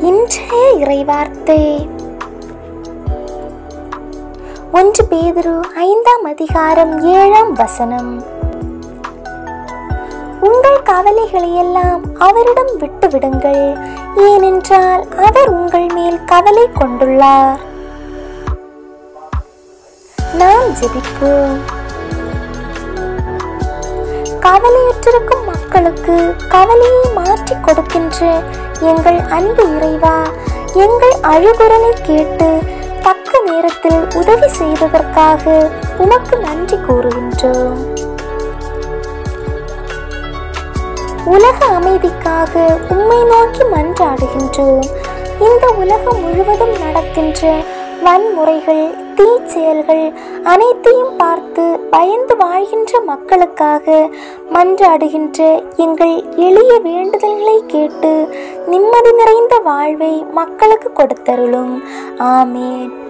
இன்றைய இறைவார்த்தை ஒன்று பேதுரு ஐந்தாம் அதிகாரம் ஏழாம் வசனம் உங்கள் கவலைகளை எல்லாம் அவரிடம் விட்டு விடுங்கள் ஏனென்றால் அவர் உங்கள் மேல் கவலை கொண்டுள்ளார் நாம் ஜெபிப்போம் கவலையுற்றிருக்கும் மக்களுக்கு கவலையை மாற்றி கொடுக்கின்ற எங்கள் அன்பு இறைவா எங்கள் அழுகுரலை கேட்டு தக்க நேரத்தில் உதவி செய்ததற்காக உமக்கு நன்றி கூறுகின்றோம் உலக அமைதிக்காக உம்மை நோக்கி மன்றாடுகின்றோம் இந்த உலகம் முழுவதும் நடக்கின்ற வன்முறைகள் தீச்செயல்கள் அனைத்தையும் பார்த்து பயந்து வாழ்கின்ற மக்களுக்காக மன்றாடுகின்ற எங்கள் எளிய வேண்டுதல்களை கேட்டு நிம்மதி நிறைந்த வாழ்வை மக்களுக்கு கொடுத்தருளும் ஆமேன்